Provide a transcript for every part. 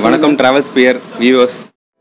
வணக்கம் டிராவல்ஸ் பியர் viewers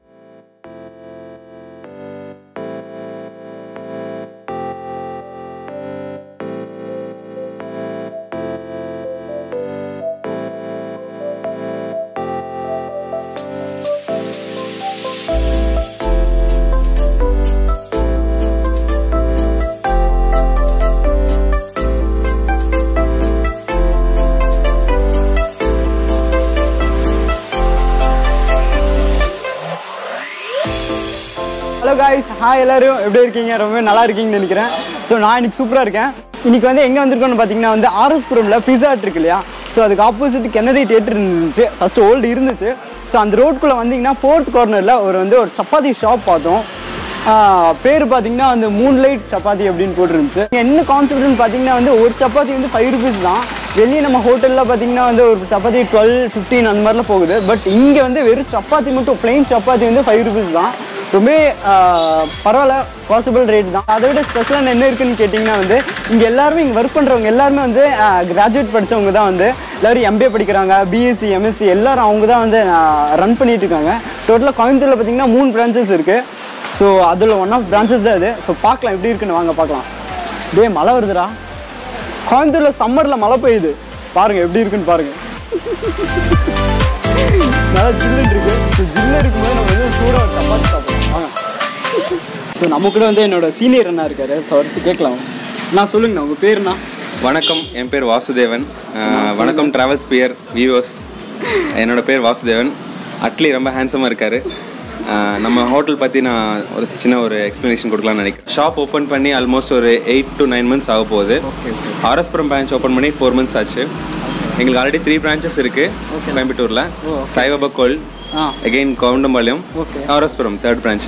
hello guys hi எல்லாரும் எப்படி இருக்கீங்க ரொம்ப நல்லா இருக்கீங்கன்னு நினைக்கிறேன் ஸோ நான் இன்னைக்கு சூப்பராக இருக்கேன் இன்னைக்கு வந்து எங்கே வந்திருக்கோம்னு பார்த்தீங்கன்னா வந்து ஆர்எஸ்புரமில் பிஸா ஹட் இருக்கு இல்லையா ஸோ அதுக்கு ஆப்போசிட் கென்னடி தேட்டர் இருந்துச்சு ஃபஸ்ட்டு ஓல்டு இருந்துச்சு ஸோ அந்த ரோட்குள்ளே வந்தீங்கன்னா ஃபோர்த் கார்னரில் ஒரு வந்து ஒரு சப்பாத்தி ஷாப் பார்த்தோம் ஆஹ் பேர் பார்த்தீங்கன்னா வந்து மூன் லைட் சப்பாத்தி அப்படின்னு போட்டுருந்துச்சு என்ன கான்செப்ட்னு பார்த்தீங்கன்னா வந்து ஒரு சப்பாத்தி வந்து ஃபைவ் ருபீஸ் தான் வெளியே நம்ம ஹோட்டலில் பார்த்தீங்கன்னா வந்து ஒரு சப்பாத்தி டுவெல் ஃபிஃப்டீன் அந்த மாதிரிலாம் போகுது பட் இங்கே வந்து வெறும் சப்பாத்தி மட்டும் பிளெயின் சப்பாத்தி வந்து ஃபைவ் ருபீஸ் தான் ரொம்ப ஆஹ், பரவாயில்ல பாசிபிள் ரேட் தான் அதை விட ஸ்பெஷலாக என்ன இருக்குன்னு கேட்டிங்கன்னா வந்து இங்கே எல்லாருமே இங்கே ஒர்க் பண்ணுறவங்க எல்லாருமே வந்து கிராஜுவேட் படித்தவங்க தான் வந்து எல்லோரும் எம்பிஏ படிக்கிறாங்க பிஎஸ்சி எம்எஸ்சி எல்லாரும் அவங்க தான் வந்து ரன் பண்ணிட்டு இருக்காங்க டோட்டலாக கோயம்புத்தூரில் பார்த்தீங்கன்னா மூணு பிரான்ச்சஸ் இருக்குது ஸோ அதில் ஒன் ஆஃப் பிரான்ச்சஸ் தான் இது ஸோ பார்க்கலாம் எப்படி இருக்குன்னு வாங்க பார்க்கலாம் டேய் மழை வருதுடா கோயம்புத்தூரில் சம்மரில் மழை பெய்யுது பாருங்க எப்படி இருக்குன்னு பாருங்க நல்லா ஜில்லுன்னு இருக்கு ஸோ ஜில்லு இருக்கும்போது நம்ம வந்து சூடாக ஒரு சப்பாத்தி சாப்பிடலாம் வாங்க ஸோ நம்ம கூட வந்து என்னோட சீனியர் அண்ணா இருக்காரு ஸோ அவருக்கு கேட்கலாம் நான் சொல்லுங்கண்ணா உங்கள் பேருண்ணா வணக்கம் என் பேர் வாசுதேவன் அஹ், வணக்கம் டிராவல்ஸ் பியர் வியூவர்ஸ் என்னோட பேர் வாசுதேவன் அட்லி ரொம்ப ஹேண்ட்ஸமாக இருக்கார் நம்ம ஹோட்டல் பற்றி நான் ஒரு சின்ன ஒரு எக்ஸ்ப்ளனேஷன் கொடுக்கலாம்னு நினைக்கிறேன் ஷாப் ஓப்பன் பண்ணி ஆல்மோஸ்ட் ஒரு எயிட் டு நைன் மந்த்ஸ் ஆக போகுது ஆர்எஸ்புரம் பிரான்ச் ஓப்பன் பண்ணி ஃபோர் மந்த்ஸ் ஆச்சு எங்களுக்கு ஆல்ரெடி த்ரீ பிரான்ச்சஸ் இருக்குது கோயம்புத்தூரில் சாய்பாபா ஆ again Koundampalayam Okay. RS Puram third branch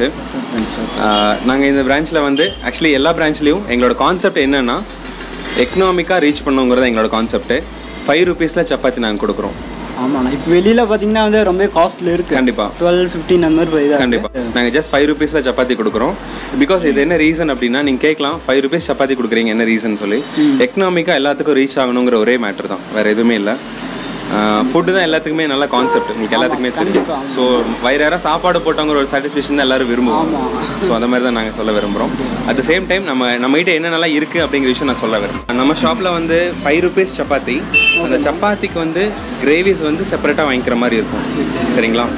நாங்கள் இந்த பிரான்ச்சில் வந்து ஆக்சுவலி எல்லா பிரான்ச்லேயும் எங்களோட கான்செப்ட் என்னன்னா எக்கனாமிக்காக ரீச் பண்ணுங்கிறது எங்களோட கான்செப்ட் ஃபைவ் ருபீஸில் சப்பாத்தி நாங்கள் கொடுக்குறோம் ஆமாண்ணா இப்போ வெளியில் பார்த்தீங்கன்னா வந்து ரொம்ப காஸ்ட்ல இருக்கு கண்டிப்பாக டுவெல் ஃபிஃப்டீன் அந்த மாதிரி இதாக கண்டிப்பாக நாங்கள் ஜஸ்ட் ஃபைவ் ருபீஸில் சப்பாத்தி கொடுக்குறோம் பிகாஸ் இது என்ன ரீசன் அப்படின்னா நீங்கள் கேட்கலாம் ஃபைவ் ருபீஸ் சப்பாத்தி கொடுக்குறீங்க என்ன ரீசன் சொல்லி எக்கனாமிக்காக எல்லாத்துக்கும் ரீச் ஆகணுங்கிற ஒரே மேட்ரு தான் வேறு எதுவுமே இல்லை ஃபுட்டு தான் எல்லாத்துக்குமே நல்ல கான்செப்ட் உங்களுக்கு எல்லாத்துக்குமே தெரியும் ஸோ வயிறார சாப்பாடு போட்டவங்க ஒரு சாட்டிஸ்ஃபேக்ஷன் தான் எல்லாரும் விரும்புவாங்க ஸோ அந்த மாதிரி தான் நாங்கள் சொல்ல விரும்புகிறோம் அட் த சேம் டைம் நம்ம நம்ம கிட்ட என்னென்னலாம் இருக்குது அப்படிங்கிற விஷயம் நான் சொல்ல விரும்புகிறேன் நம்ம ஷாப்பில் வந்து ஃபைவ் ருபீஸ் சப்பாத்தி அந்த சப்பாத்திக்கு வந்து கிரேவிஸ் வந்து செப்பரேட்டாக வாங்கிக்கிற மாதிரி இருக்கும் சரிங்களா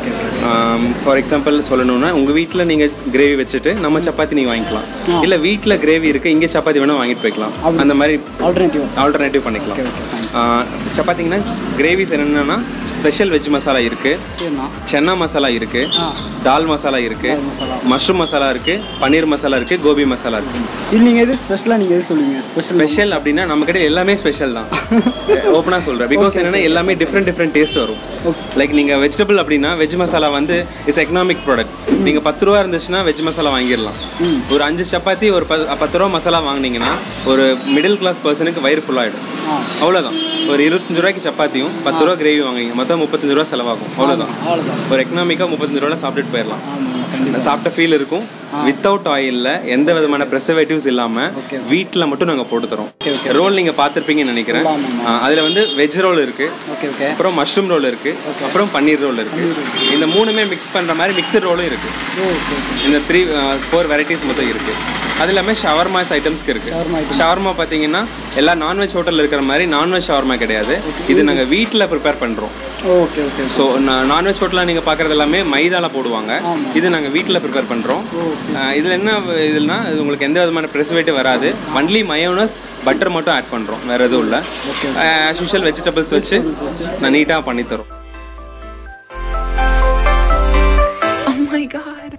ஃபார் எக்ஸாம்பிள் சொல்லணும்னா உங்கள் வீட்டில் நீங்கள் கிரேவி வச்சுட்டு நம்ம சப்பாத்தி நீங்கள் வாங்கிக்கலாம் இல்லை வீட்டில் கிரேவி இருக்குது இங்கே சப்பாத்தி வேணால் வாங்கிட்டு போய்க்கலாம் அந்த மாதிரி ஆல்டர்னேட்டிவ் ஆல்டர்னேட்டிவ் பண்ணிக்கலாம் ஆஹ் சப்பாத்திங்கன்னா கிரேவிஸ் என்னென்னா ஸ்பெஷல் வெஜ் மசாலா இருக்குது சரிண்ணா சென்னா மசாலா இருக்கு தால் மசாலா இருக்கு மஷ்ரூம் மசாலா இருக்கு பன்னீர் மசாலா இருக்கு கோபி மசாலா இருக்கு இது நீங்கள் எது ஸ்பெஷலாக நீங்கள் எது சொல்லுவீங்க ஸ்பெஷல் ஸ்பெஷல் அப்படின்னா நம்ம கிட்ட எல்லாமே ஸ்பெஷல் தான் ஓப்பனாக சொல்கிறேன் பிகாஸ் என்னன்னா எல்லாமே டிஃப்ரெண்ட் டிஃப்ரெண்ட் டேஸ்ட் வரும் லைக் நீங்கள் வெஜிடபிள் அப்படின்னா வெஜ் மசாலா வந்து இஸ் எக்கனாமிக் ப்ராடக்ட் நீங்கள் பத்து ரூபா இருந்துச்சுன்னா வெஜ் மசாலா வாங்கிடலாம் ஒரு அஞ்சு சப்பாத்தி ஒரு ப- பத்து ரூபா மசாலா வாங்குனீங்கன்னா ஒரு மிடில் கிளாஸ் பர்சனுக்கு வயிறு full ஆயிடும் அவ்வளோதான் ஒரு இருபத்தஞ்சு ரூபாய்க்கு சப்பாத்தியும் பத்து ரூபா கிரேவி வாங்குவீங்க மொத்தம் முப்பத்தஞ்சு ரூபா செலவாகும் அவ்வளோதான் அவ்வளோதான் ஒரு எக்கனாமிக்காக முப்பத்தஞ்சு ரூபா சாப்பிட்டுட்டு போயிடலாம் ஆமாம் கண்டிப்பாக சாப்பிட்ட ஃபீல் இருக்கும் வித்தவுட் ஆயிலில் எந்த விதமான ப்ரெசர்வேட்டிவ்ஸ் இல்லாமல் வீட்டில் மட்டும் நாங்கள் போட்டு தரோம் ரோல் நீங்கள் பார்த்துருப்பீங்கன்னு நினைக்கிறேன் அதில் வந்து வெஜ் ரோல் இருக்குது ஓகே ஓகே அப்புறம் மஷ்ரூம் ரோல் இருக்குது அப்புறம் பன்னீர் ரோல் இருக்குது இந்த மூணுமே மிக்ஸ் பண்ணுற மாதிரி மிக்சட் ரோலும் இருக்குது ஓகே இந்த த்ரீ ஃபோர் வெரைட்டிஸ் மொத்தம் இருக்குது அது இல்லாமல் ஷவர்மாஸ் ஐட்டம்ஸ்க்கு இருக்குது ஷவர்மா பார்த்தீங்கன்னா எல்லா நான்வெஜ் ஹோட்டலில் இருக்கிற மாதிரி நான்வெஜ் ஷவர்மா கிடையாது இது நாங்கள் வீட்டில் ப்ரிப்பேர் பண்ணுறோம் ஓகே ஓகே ஸோ நான்வெஜ் ஹோட்டலில் நீங்கள் பார்க்குறது எல்லாமே மைதால போடுவாங்க இது நாங்கள் வீட்டில் ப்ரிப்பேர் பண்ணுறோம் இதில் என்ன இதுனா இது உங்களுக்கு எந்த விதமான ப்ரெசர்வேட்டிவ் வராது ஒன்லி மயோனஸ் பட்டர் மட்டும் ஆட் பண்ணுறோம் வேறு எதுவும் இல்லை ஆஸ் யூஷுவல் வெஜிடபிள்ஸ் வச்சு நான் நீட்டாக பண்ணித்தரோம் Oh my god.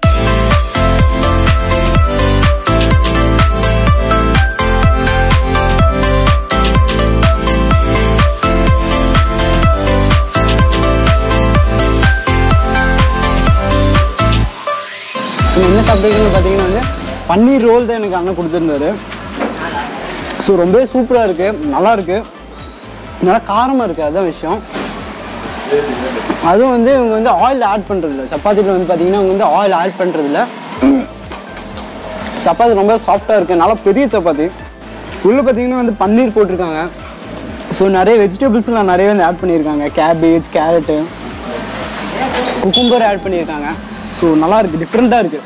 நீங்க என்ன சாப்பிட்றீங்கன்னு பார்த்தீங்கன்னா வந்து பன்னீர் ரோல் தான் எனக்கு அண்ணன் கொடுத்துருந்தாரு ஸோ ரொம்பவே சூப்பராக இருக்குது நல்லா இருக்குது நல்லா காரமாக இருக்குது அதுதான் விஷயம் அதுவும் வந்து இவங்க வந்து ஆயில் ஆட் பண்ணுறதில்ல சப்பாத்தியில் வந்து பார்த்தீங்கன்னா அவங்க வந்து ஆயில் ஆட் பண்ணுறதில்ல சப்பாத்தி ரொம்ப சாஃப்டாக இருக்குது நல்லா பெரிய சப்பாத்தி உள்ளே பார்த்தீங்கன்னா வந்து பன்னீர் போட்டிருக்காங்க ஸோ நிறைய வெஜிடபிள்ஸ்லாம் நிறைய வந்து ஆட் பண்ணியிருக்காங்க கேபேஜ் கேரட்டு குக்கும்பர் ஆட் பண்ணியிருக்காங்க ஸோ நல்லா இருக்குது டிஃப்ரெண்ட்டாக இருக்குது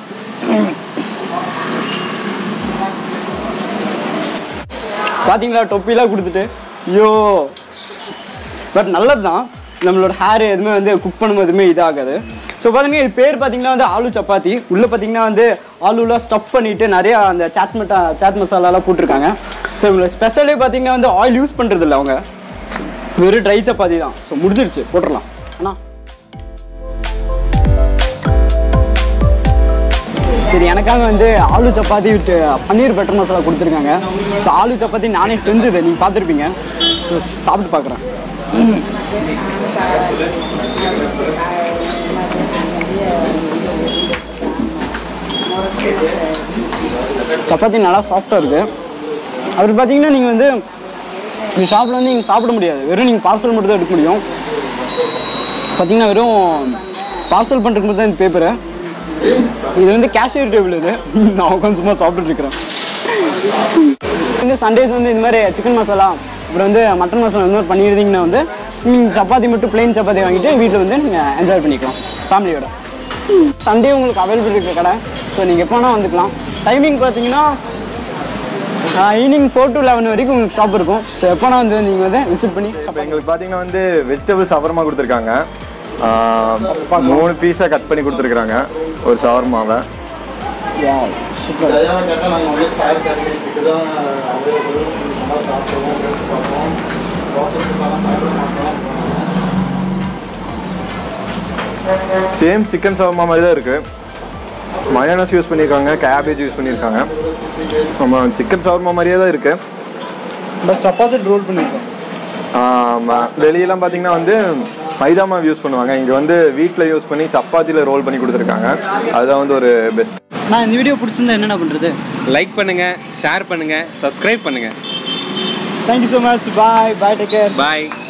பார்த்தீங்களா தொப்பிலாம் கொடுத்துட்டு ஐயோ பட் நல்லது தான் நம்மளோட ஹேர் எதுவுமே வந்து குக் பண்ணும்போது எதுவுமே இதாகாது ஸோ பார்த்தீங்கன்னா இது பேர் பார்த்தீங்கன்னா வந்து ஆலு சப்பாத்தி உள்ளே பார்த்தீங்கன்னா வந்து ஆலுலாம் ஸ்டஃப் பண்ணிட்டு நிறையா அந்த சாட் மட்டா சாட் மசாலாலாம் போட்டிருக்காங்க ஸோ இவங்களோட ஸ்பெஷலே பார்த்தீங்கன்னா வந்து ஆயில் யூஸ் பண்ணுறது இல்லை அவங்க வெறும் ட்ரை சப்பாத்தி தான் ஸோ முடிஞ்சிருச்சு போட்டுடலாம் அண்ணா சரி எனக்காக வந்து ஆலு சப்பாத்தி விட்டு பன்னீர் பட்டர் மசாலா கொடுத்துருக்காங்க ஸோ ஆலு சப்பாத்தி நானே செஞ்சது நீங்கள் பார்த்துருப்பீங்க ஸோ சாப்பிட்டு பார்க்குறேன் சப்பாத்தி நல்லா சாஃப்டாக இருக்குது அப்படி பார்த்தீங்கன்னா நீங்கள் வந்து இந்த ஷாப்பில் வந்து நீங்கள் சாப்பிட முடியாது வெறும் நீங்கள் பார்சல் மட்டும் தான் எடுக்க முடியும் பார்த்தீங்கன்னா வெறும் பார்சல் பண்ணுறதுக்கு மட்டும் தான் இந்த பேப்பரு இது வந்து கேஷியர் டேபிள் இது நான் உட்காந்து சும்மா சாப்பிட்டுட்டு இருக்கிறேன் வந்து சண்டேஸ் வந்து இந்த மாதிரி சிக்கன் மசாலா அப்புறம் வந்து மட்டன் மசாலா இந்த மாதிரி பண்ணியிருந்தீங்கன்னா வந்து நீங்கள் சப்பாத்தி மட்டும் பிளெயின் சப்பாத்தி வாங்கிட்டு வீட்டில் வந்து நீங்கள் என்ஜாய் பண்ணிக்கலாம் ஃபேமிலியோட சண்டே உங்களுக்கு அவைலபிள் இருக்கிற கடை ஸோ நீங்கள் எப்போ வேணால் வந்துக்கலாம் டைமிங் பார்த்தீங்கன்னா ஈவினிங் ஃபோர் டு லெவன் வரைக்கும் உங்களுக்கு ஷாப் இருக்கும் ஸோ எப்போனா வந்து நீங்கள் வந்து விசிட் பண்ணி இப்போ எங்களுக்கு பார்த்தீங்கன்னா வந்து வெஜிடபிள் சவர்மா கொடுத்துருக்காங்க ஆஹ், மூணு பீஸாக கட் பண்ணி கொடுத்துருக்குறாங்க ஒரு சவர்மாவை சூப்பர் சேம் சிக்கன் சவர்மா மாதிரி தான் இருக்குது மயோனஸ் யூஸ் பண்ணியிருக்காங்க கேபேஜ் யூஸ் பண்ணியிருக்காங்க நம்ம சிக்கன் சவர்மா மாதிரியே தான் இருக்குது பட் சப்பாத்தி ரோல் பண்ணியிருக்கோம் வெளியெல்லாம் பார்த்தீங்கன்னா வந்து மைதா மாவு யூஸ் பண்ணுவாங்க இங்கே வந்து வீட்டில் யூஸ் பண்ணி சப்பாத்தியில் ரோல் பண்ணி கொடுத்துருக்காங்க அதுதான் வந்து ஒரு பெஸ்ட் நான் இந்த வீடியோ பிடிச்சிருந்தா என்னென்ன பண்ணுறது லைக் பண்ணுங்க ஷேர் பண்ணுங்க சப்ஸ்கிரைப் பண்ணுங்க thank you so much bye bye take care பாய்